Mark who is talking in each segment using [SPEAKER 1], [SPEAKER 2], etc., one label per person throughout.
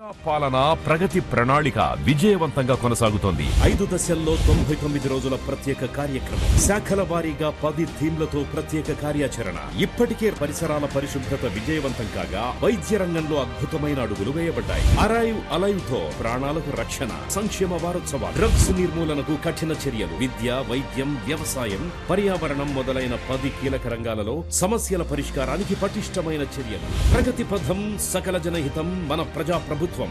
[SPEAKER 1] పాలన ప్రగతి ప్రణాళిక విజయవంతంగా కొనసాగుతోంది
[SPEAKER 2] ఐదు దశల్లో తొంభై తొమ్మిది రోజుల ప్రత్యేక కార్యక్రమం శాఖల వారీగా పది థీమ్లతో ప్రత్యేక కార్యాచరణ ఇప్పటికే పరిసరాల పరిశుభ్రత విజయవంతం కాగా వైద్య రంగంలో అద్భుతమైన అడుగులు వేయబడ్డాయి అరైవ్ అలైవ్ తో ప్రాణాలకు రక్షణ సంక్షేమ వారోత్సవాలు డ్రగ్స్ నిర్మూలనకు కఠిన చర్యలు విద్య వైద్యం వ్యవసాయం పర్యావరణం మొదలైన పది కీలక రంగాలలో సమస్యల పరిష్కారానికి పటిష్టమైన చర్యలు ప్రగతి పథం సకల జనహితం మన ప్రజా ప్రభుత్వం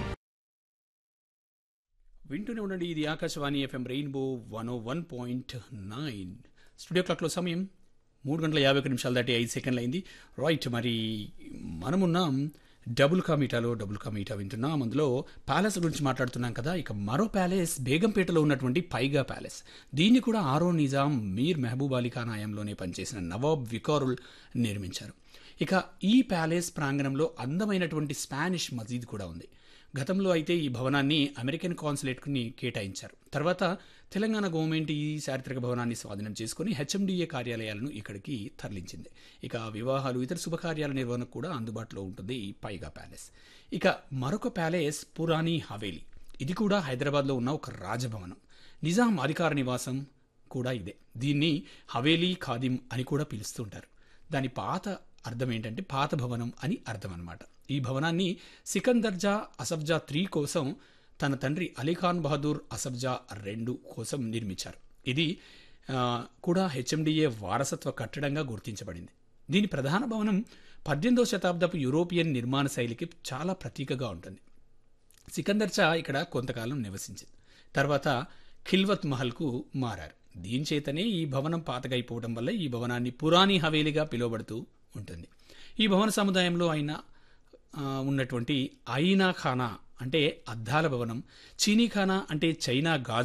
[SPEAKER 3] వింటూనే ఉండండి ఇది Akashvani FM rainbow one O one point nine studio క్లాక్లో సమయం మూడు గంటల యాభై ఒక నిమిషాలు దాటి ఐదు సెకండ్లు అయింది రైట్ మరి మనమున్నాం డబుల్ కా మీటాలో డబుల్ కా మీటా వింటున్నాం అందులో ప్యాలెస్ గురించి మాట్లాడుతున్నాం కదా ఇక మరో ప్యాలెస్ బేగంపేటలో ఉన్నటువంటి పైగా ప్యాలెస్ దీన్ని కూడా ఆరో నిజాం మీర్ మెహబూబ్ అలీ ఖాన్ హయాంలోనే పనిచేసిన నవాబ్ వికారుల్ నిర్మించారు ఇక ఈ ప్యాలెస్ ప్రాంగణంలో అందమైనటువంటి స్పానిష్ మసీద్ కూడా ఉంది గతంలో అయితే ఈ భవనాన్ని అమెరికన్ కాన్సులేట్ని కేటాయించారు తర్వాత తెలంగాణ గవర్నమెంట్ ఈ చారిత్రక భవనాన్ని స్వాధీనం చేసుకుని హెచ్ఎండిఏ కార్యాలయాలను ఇక్కడికి తరలించింది ఇక వివాహాలు ఇతర శుభకార్యాల నిర్వహణకు కూడా అందుబాటులో ఉంటుంది ఈ పైగా ప్యాలెస్ ఇక మరొక ప్యాలెస్ పురాణి హవేలీ ఇది కూడా హైదరాబాద్లో ఉన్న ఒక రాజభవనం నిజాం అధికార నివాసం కూడా ఇదే దీన్ని హవేలీ ఖాదిం అని కూడా పిలుస్తుంటారు దాని పాత అర్థం ఏంటంటే పాత భవనం అని అర్థం అనమాట ఈ భవనాన్ని సికందర్జా అసఫ్జా త్రీ కోసం తన తండ్రి అలీఖాన్ బహదూర్ అసఫ్జా రెండు కోసం నిర్మించారు ఇది ఆ, కూడా హెచ్ఎండిఏ వారసత్వ కట్టడంగా గుర్తించబడింది దీని ప్రధాన భవనం పద్దెనిమిదవ శతాబ్దపు యూరోపియన్ నిర్మాణ శైలికి చాలా ప్రతీకగా ఉంటుంది సికందర్ షా ఇక్కడ కొంతకాలం నివసించింది తర్వాత ఖిల్వత్ మహల్కు మారారు దీని చేతనే ఈ భవనం పాతగైపోవడం వల్ల ఈ భవనాన్ని పురాణి హవేలీగా పిలువబడుతూ ఉంటుంది ఈ భవన సముదాయంలో అయిన ఆ, ఉన్నటువంటి ఐనా ఖానా అంటే అద్దాల భవనం చీనీ ఖానా అంటే చైనా గాజు